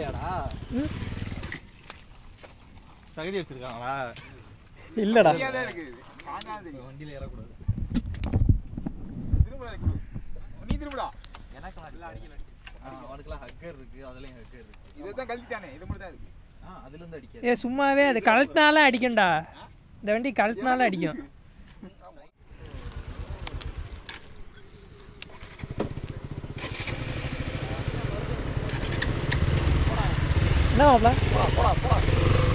இல்லையாடா சகதி வச்சிருக்காங்களா இல்லடா தான் இருக்குது காணாது வண்டியில ஏறக்கூடாது திரும்ப இருக்குது. நீ திரும்படா எனக்கு ஆ, அவனுக்குலாம் ஹக்கர் இருக்கு அதுலயும் ஹக்கர் இருக்கு இதை தான் கழட்டிட்டானே இது மட்டும் தான் இருக்கு ஆ அதுல இருந்து அடிக்காது ஏ சும்மாவே அது கழட்டினால அடிக்கும்டா இந்த வண்டி கழட்டினால அடிக்கும் என்ன மாப்ள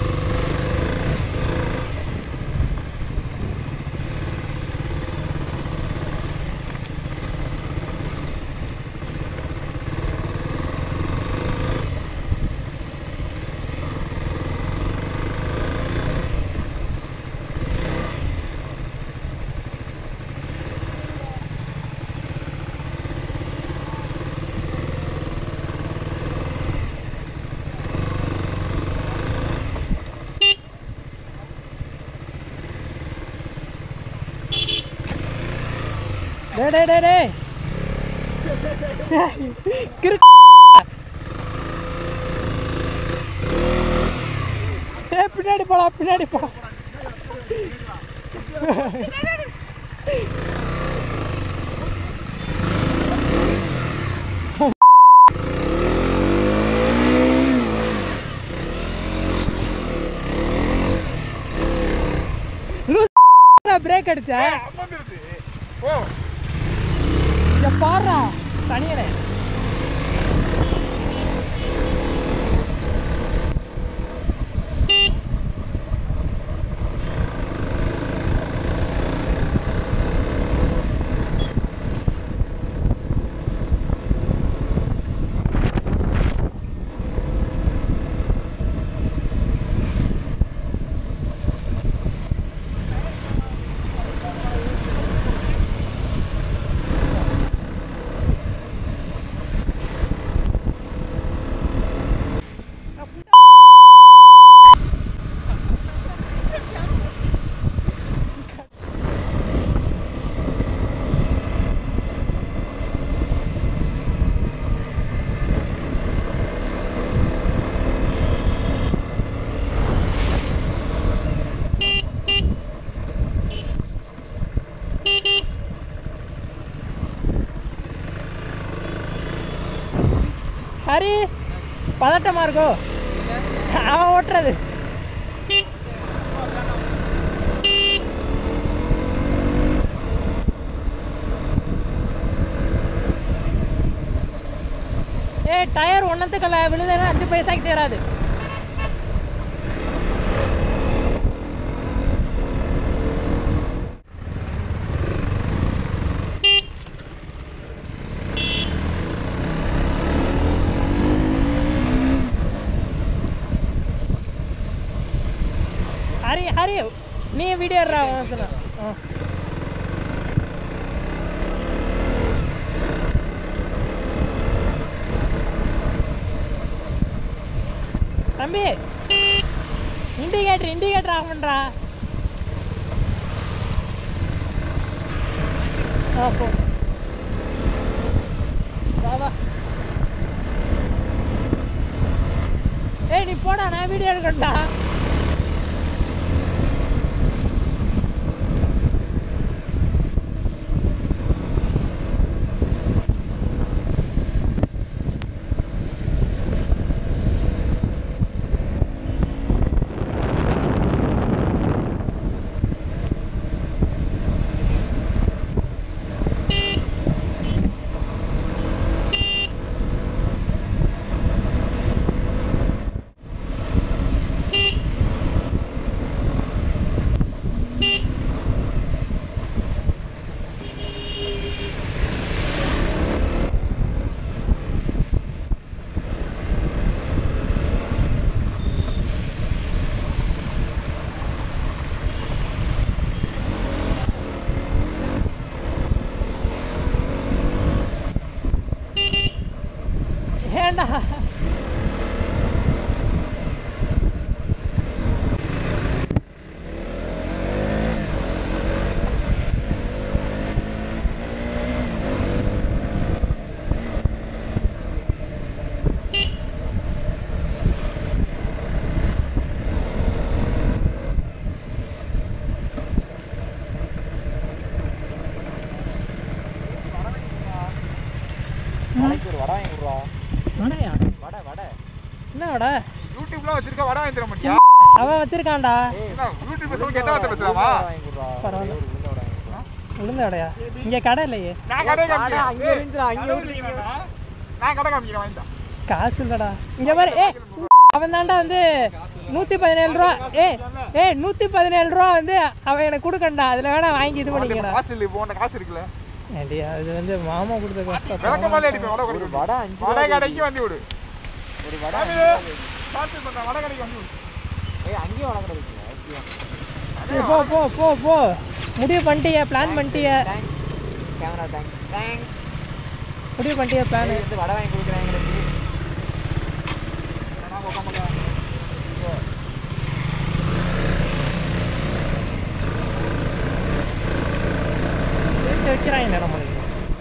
டே டே டே டே கிறு ஏ பின்னாடி போடா பின்னாடி போடா பிரேக் அடிச்ச அம்மாந்துருது ஓ இங்க பாருடா தனியனே ஹரி பதட்டமா இருக்கோ அவன் ஓட்டுறது ஏய் டயர் ஒன்றத்துக்கல்ல விழுதுன்னா அஞ்சு பைசாக்கு தேராது ஹரி ஹரி நீ வீடியோ எடுறா உனக்கு நான். ஆ. தம்பி இண்டிகேட்டர் இண்டிகேட்டர் ஆஃப் பண்ணுறா ஆ போ வா வா ஏய் நீ போடா நான் வீடியோ எடுக்கட்டா ஏண்டா கொடுறா வடையா வடை வடை என்ன வடை யூடியூப்ல வச்சிருக்க வடை வாங்கி தர மாட்டியா அவன் வச்சிருக்கான்டா என்ன யூடியூப் பத்தி கெட்ட வார்த்தை பேசுறாமா பரவாயில்ல உளுந்த வடையா இங்க கடை இல்லையே நான் கடை காமிக்கிறேன் அங்க இருந்துடா, அங்க கடை இல்லைங்கடா. நான் கடை காமிக்கிறேன் வாங்கிட்டா காசு இல்லடா இங்க பாரு ஏ அவன் தாண்டா வந்து நூத்தி பதினேழு ரூபா ஏ ஏ நூத்தி பதினேழு ரூபா வந்து அவன் எனக்கு கொடுக்கண்டா அதுல வேணா வாங்கி இது பண்ணிக்கடா காசு இல்லை இப்போ உன்கிட்ட காசு இருக்குல்ல ஏண்டி அது வந்து மாமா கொடுத்த கஷ்டம் விளக்கமாலே அடிப்பேன் வடை கொடுக்க வடை வடை கடைக்கு வந்து விடு ஒரு வடை பார்த்து பண்ற வடை கடைக்கு வந்து விடு ஏய், போ போ போ போ முடிவு பண்ணிட்டிய பிளான் பண்ணிட்டிய கேமரா தேங்க்ஸ் தேங்க்ஸ் முடிவு பண்ணிட்டிய பிளான் வந்து வடை வாங்கி கொடுக்குறேன் எங்களுக்கு நான் உட்காந்து வைக்கிறாங்க நம்மளுக்கு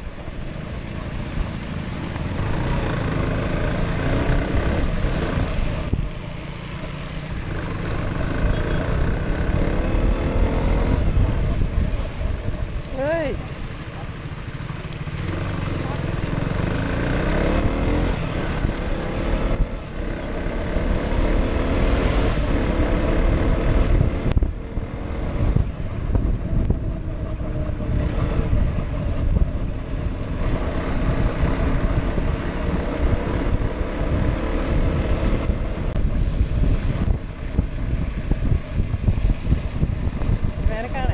ஏய் எனக்கான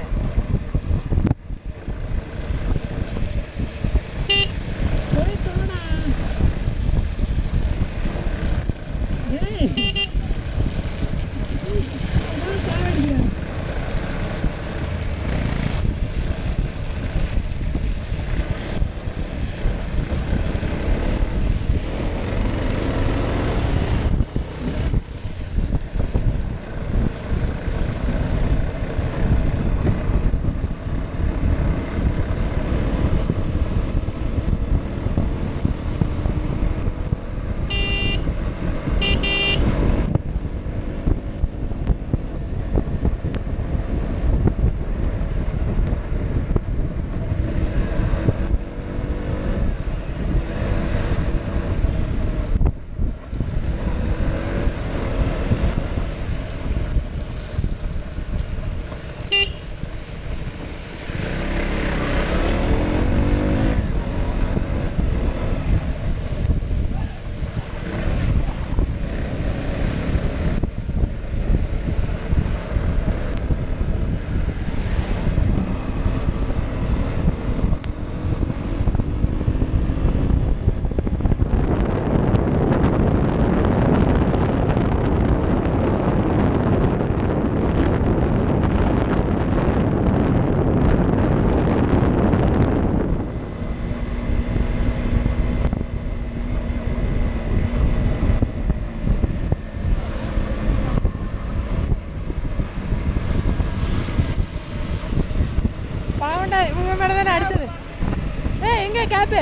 பாவண்டா இவங்க மேல தானே அடிச்சது ஏய் எங்க கேப்பு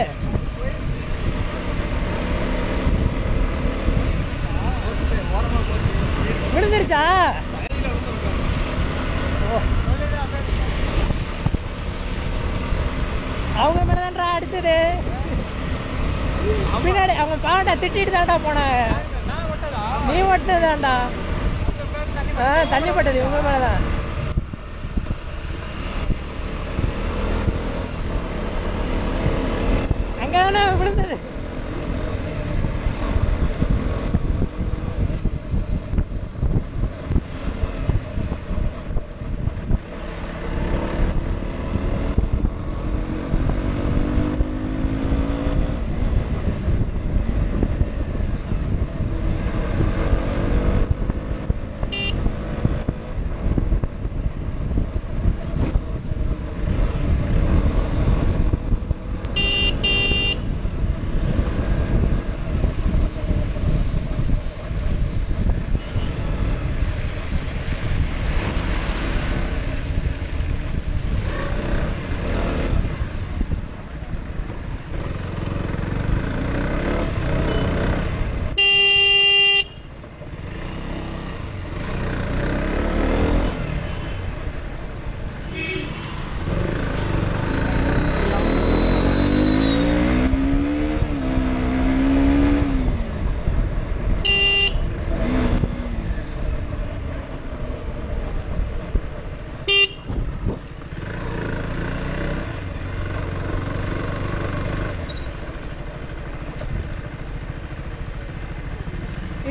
விழுந்துருச்சா ஓ. அவங்க மேல தான்டா அடிச்சது பின்னாடி அவன் பாவண்டா திட்டிட்டு தான்டா போனாங்க நீ ஓட்டினதாண்டா ஆ தண்ணி பட்டது இவங்க மேலதான் அங்க தானே விழுந்தது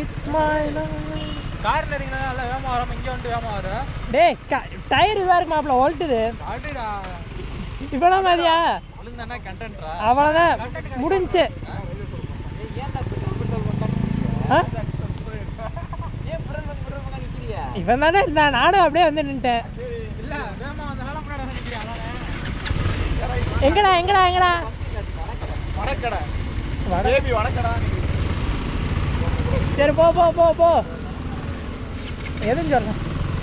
இட்ஸ் மை கார் நெறிங்களா நல்லா வேகமா வராம இங்க வந்து வேகமா வர டேய் டயர் இதாக இருக்கு மாப்பிள ஓல்ட்டுது அடடா இவ்வளோ மாதிரியா விழுந்தானா கண்டென்ட்ரா அவ்வளோதான் முடிஞ்சுச்சு ஆ ஏன் பெட்ரோல் பங்க் பெட்ரோல் பங்க் நிக்கிறியா இவன் தானே இருந்தான் நானும் அப்படியே வந்து நின்ட்டேன் இல்ல வேகமா வந்தனால முன்னாடி வந்து நிக்கிறேன் அதானே எங்கடா எங்கடா எங்கடா வடக்கடை வட பேபி வடக்கடா சரி போ போ போ போ எதுவும் சொல்கிறேன்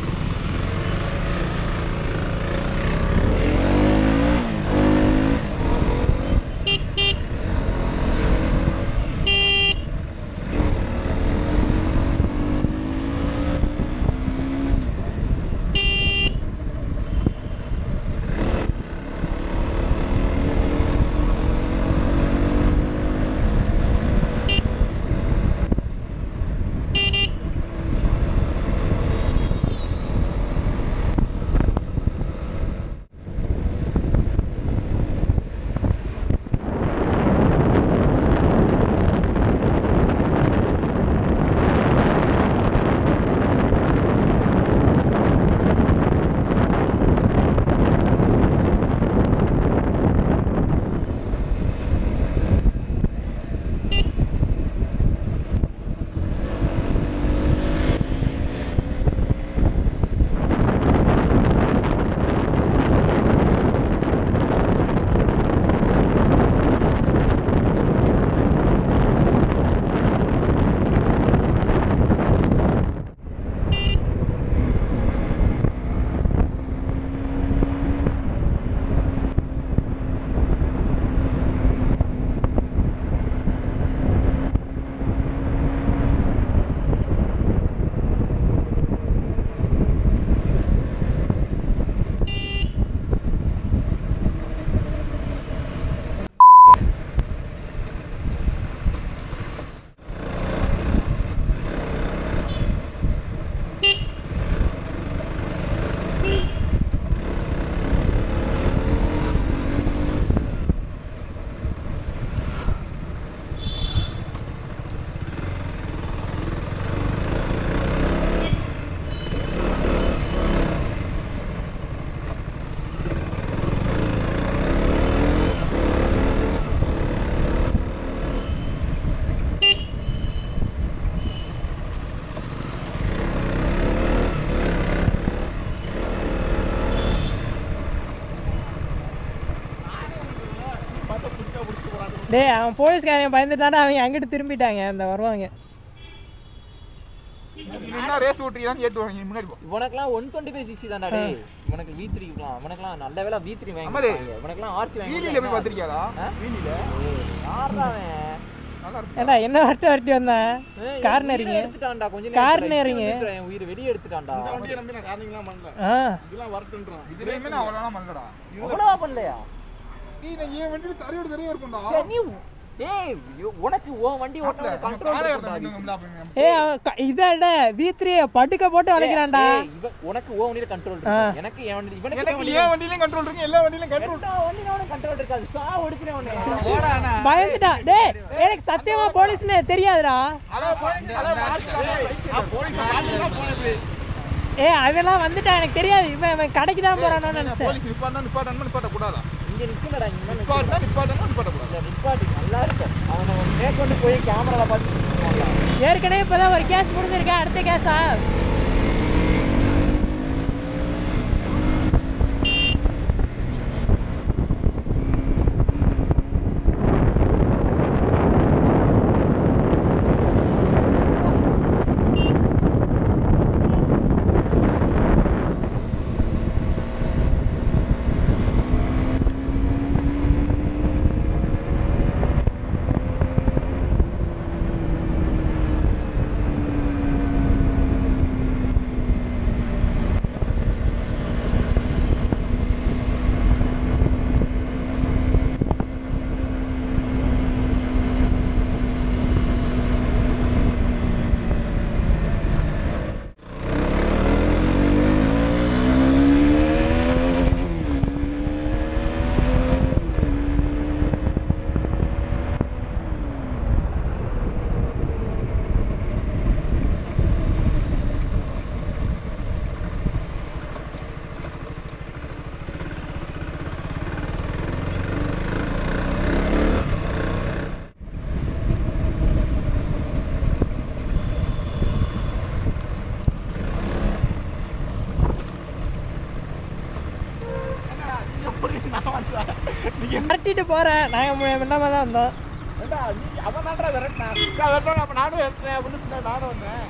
டேய் அவன் போலீஸ்காரங்க பயந்துட்டானா அவங்க அங்கிட்டு திரும்பிட்டாங்க அந்த வருவாங்க என்ன ரேஸ் ஓட்டுறீங்கன்னு ஏத்துவாங்க முன்னாடி போ இவனுக்குலாம் ஒன் டுவெண்ட்டி ஃபைவ் சிசி தான்டா டேய் இவனுக்கு வி த்ரீக்கலாம் இவனுக்குலாம் நல்ல வேலை வி த்ரீ வாங்கி ஆமாடே. கொடுத்தாங்க. இவனுக்குலாம் ஆர்சி வாங்கி வீலில போய் பாத்திருக்கியாடா வீலில யாரா அவன் நல்லா இருக்கு ஏண்டா என்ன வரட்டு வரட்டி வந்தேன் ஏய், என் கார்னரிங்க. உயிரை எடுத்துட்டான்டா கொஞ்ச கார்னரிங்க. நேரத்துல என் உயிரை வெளியே எடுத்துட்டான்டா வண்டியை நம்பி நான் காரணங்களாம் பண்ணல ஆ இதெல்லாம் வரட்டுன்றான் இதுலயுமே நான் அவ்வளோ பண்ணலடா அவ்வளவா பண்ணலையா நீ நான் ஏன் வண்டியில தரையோட தரையா இருக்கும்டா சரி, நீ ஏய் ஐயோ, உனக்கு உன் வண்டி ஓட்ட கண்ட்ரோல் காலை இருக்கும்டா அது. எடுத்து அப்ப ஏய் அவன் க- இதாட வி த்ரீ படுக்க போட்டு வளைக்கிறான்டா ஏய், இவன் உனக்கு உன் வண்டியில கண்ட்ரோல் இருக்கு எனக்கு என் வண்டி இவனுக்கு என் எனக்கு வண்டியில ஏன் வண்டியிலும் கண்ட்ரோல் இருக்கு எல்லா வண்டியிலும் கண்ட்ரோல் எல்லா வண்டியில அவனுக்கு கண்ட்ரோல் இருக்காது சா ஒடுக்கிறேன் உன்னை போடாண்ணா பயந்துட்டா டேய் எனக்கு சத்தியமா போலீஸ்னு தெரியாதுடா போலீஸ் போனது ஏய் அதெல்லாம் வந்துட்டா எனக்கு தெரியாது இவன் இவன் கடைக்கு தான் போறானு நினைச்சேன் போலீஸ் நிப்பாட்டா நிப்பாட்டா நிப்பாட்ட கூடாதா இங்க நிக்கலடா இங்க மேல நிப்பாட்டா நிப்பாட்டா நிப்பாட்ட கூடாது இந்த நிப்பாட்டி நல்லா இருக்கு அவனை மேற்கொண்டு போய் கேமரால பார்த்து ஏற்கனவே இப்பதான் ஒரு கேஸ் முடிஞ்சிருக்கேன் அடுத்த கேஸா போகிறேன் நாங்கள் முன்னாம தான் வந்தோம் ஏண்டா, நீ அவன் தான்டா விரட்டினான். நான் விரட்டினேன், அப்ப நானும் விரட்டினேன் அப்படின்னு பின்னாடி நானும் வந்தேன்.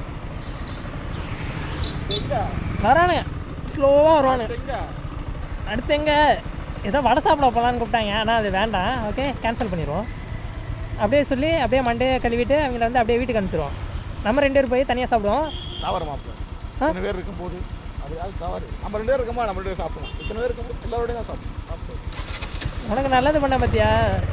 எங்க? வரானுங்க ஸ்லோவாக வருவானுங்க எங்க? அடுத்து எங்க ஏதோ வடை சாப்பிட போகலான்னு கூப்பிட்டாங்க ஆனால் அது வேண்டாம் ஓகே கேன்சல் பண்ணிடுவோம் அப்படியே சொல்லி அப்படியே மண்டே கழுவிட்டு அவங்கள வந்து அப்படியே வீட்டுக்கு அனுப்பிச்சிடுவோம் நம்ம ரெண்டு பேர் போய் தனியாக சாப்பிடுவோம் தவறு மாப்பிள்ளை. இத்தனை பேர் இருக்கும்போது அது அது தவறு நம்ம ரெண்டு பேர் இருக்கும்போது நம்ம ரெண்டு பேர் சாப்பிடணும் இத்தனை பேர் இருக்கும்போது எல்லாரோடையும் தான் சாப்பிடணும் சாப்பிட்டு உனக்கு நல்லது பண்ண பார்த்தியா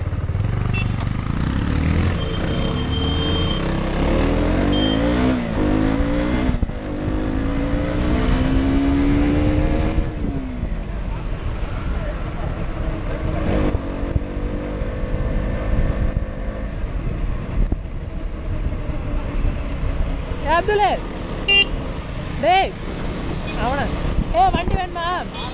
ஏ அப்துல் டேய் அவன ஏ வண்டி வேணுமா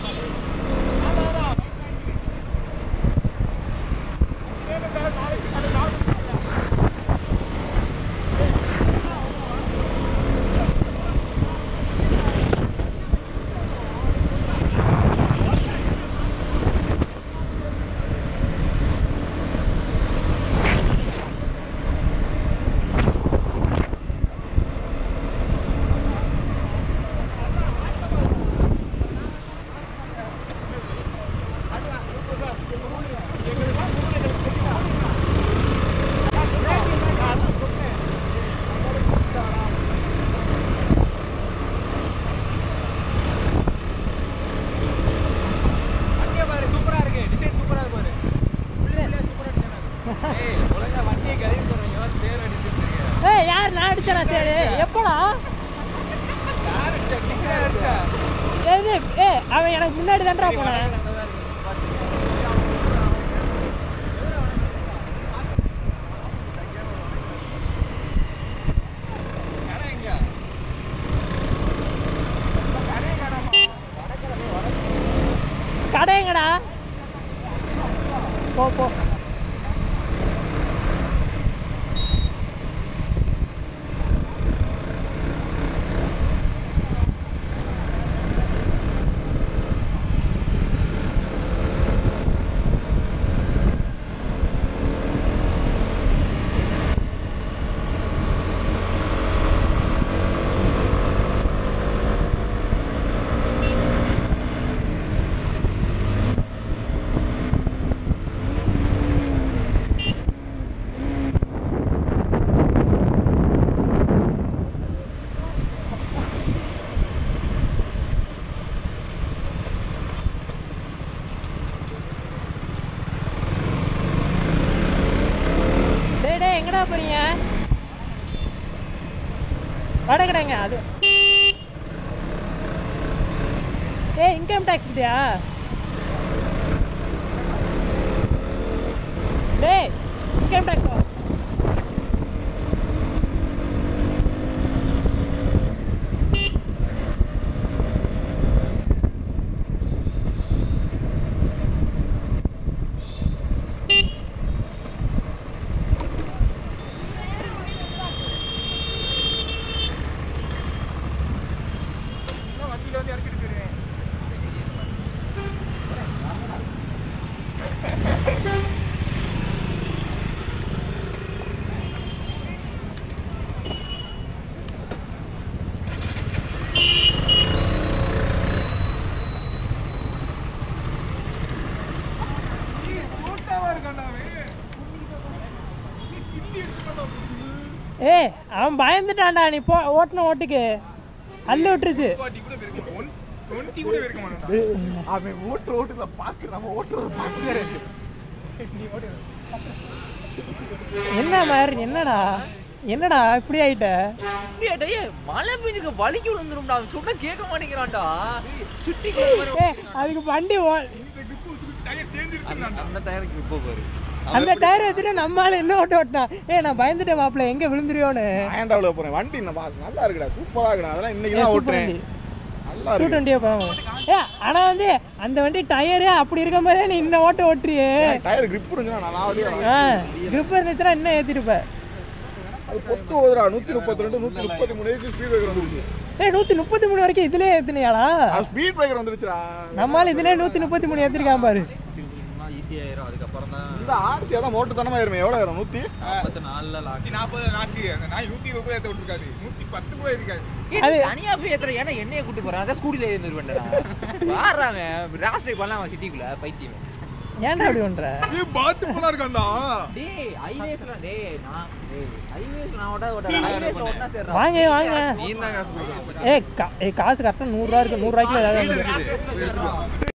வண்டியை பாரு சூப்பரா இருக்கு டிசைன் சூப்பரா இருக்கு பாரு ஏய் ஒழுங்கா வண்டியை கழுவி போறீங்க சேர் அடிச்சிட்டு இருக்கீங்க ஏய் யார் நான் அடிச்சேனா சரி எப்படா யார் அடிச்சா நீங்க அடிச்சா எது ஏ அவன் எனக்கு முன்னாடி தான்டா போனேன் கடை எங்க கடை எங்கடா போ போ டேய் டேய் எங்கடா போறீங்க வடகடைங்க அது ஏய் இன்கம் டேக்ஸ் கிட்டயா டேய் இன்கம் டேக்ஸ் வண்டியில வந்து இறக்கிட்டு போயிருவேன் ஏய் அவன் பயந்துட்டான்டா நீ போ ஓட்டின ஓட்டுக்கு அள்ளு விட்டுருச்சு அவன் ஓட்டு ஓட்டுல பாக்கு நம்ம ஓட்டுறத பாக்குறேன் என்ன மாதிரி என்னடா என்னடா இப்படி ஆயிட்ட டேய், டேய், மழை பெஞ்சுக்க வலிக்கு விழுந்துரும்டா அவன் சொன்னா கேட்க மாட்டேங்கிறான்டா சுட்டி ஏய் அதுக்கு வண்டி ஓ அந்த டயருக்கு இப்போ பாரு அந்த டயர் வச்சுட்டு நம்மளால என்ன ஓட்டு ஓட்டினான் ஏய் நான் பயந்துட்டேன் மாப்பிள்ள எங்க விழுந்துருயோன்னு ஆயண்டாவில் போறேன் வண்டி நம்ம நல்லா இருக்குடா சூப்பரா இருக்குடா அதெல்லாம் இன்னைக்கு தான் சூப்பர் ஓட்டுறேன் வண்டி நல்லா டூ இருக்கு டுவெண்ட்டியா போவோம் ஏ ஆனா வந்து அந்த வண்டி டயரு அப்படி இருக்க மாதிரியே நீ இந்த ஓட்ட ஓட்டுறியே டயர் grip இருந்துச்சுன்னா நான் வண்டி ஆ grip இருந்துச்சுன்னா இன்னும் ஏத்திருப்ப அது பொத்து ஓதுடா நூத்தி முப்பத்தி ரெண்டு நூத்தி முப்பத்தி மூணு ஏஜ் ஸ்பீட் பிரேக்கர் வந்துருச்சு ஏய் நூத்தி முப்பத்தி மூணு வரைக்கும் இதுலயே ஏத்துனியாடா அது ஸ்பீட் பிரேக்கர் வந்துருச்சுடா நம்மால இதுலயே நூத்தி முப்பத்தி மூணு ஏத்திருக்கான் பாரு ஆர்சி ஆயிரும் அதுக்கப்புறம் தான் இந்த ஆர்சி அதான் மோட்டு தானமா ஏறுமே எவ்வளோ ஏறும் நூற்றி நாற்பத்தி நாலுல லாக் நாற்பது நாற்பது அந்த நாய் நூற்றி இருபது கூட ஏற்ற விட்டுருக்காது நூற்றி பத்து கூட இருக்காது அது- தனியா போய் ஏத்துற ஏன்னா என்னைய கூட்டு போறான் அதான் ஸ்கூட்டில ஏந்திருவேன் வாடுறாங்க ராஸ் ட்ரைவ் பண்ணலாம் சிட்டிக்குள்ள பைத்தியம் ஏன்டா அப்படி பண்ற ஏ பாத்து போலாம் இருக்காண்டா டேய் ஹைவேஸ்ல டேய் நான் டேய் ஹைவேஸ் நான் ஓட ஓட ஹைவேஸ்ல ஓடனா சரி வாங்க வாங்க நீ தான் காசு கொடுக்கணும் ஏ கா ஏ காசு கரெக்டாக நூறுரூவா இருக்கு நூறுரூவாய்க்கு ஏதாவது இருக்குது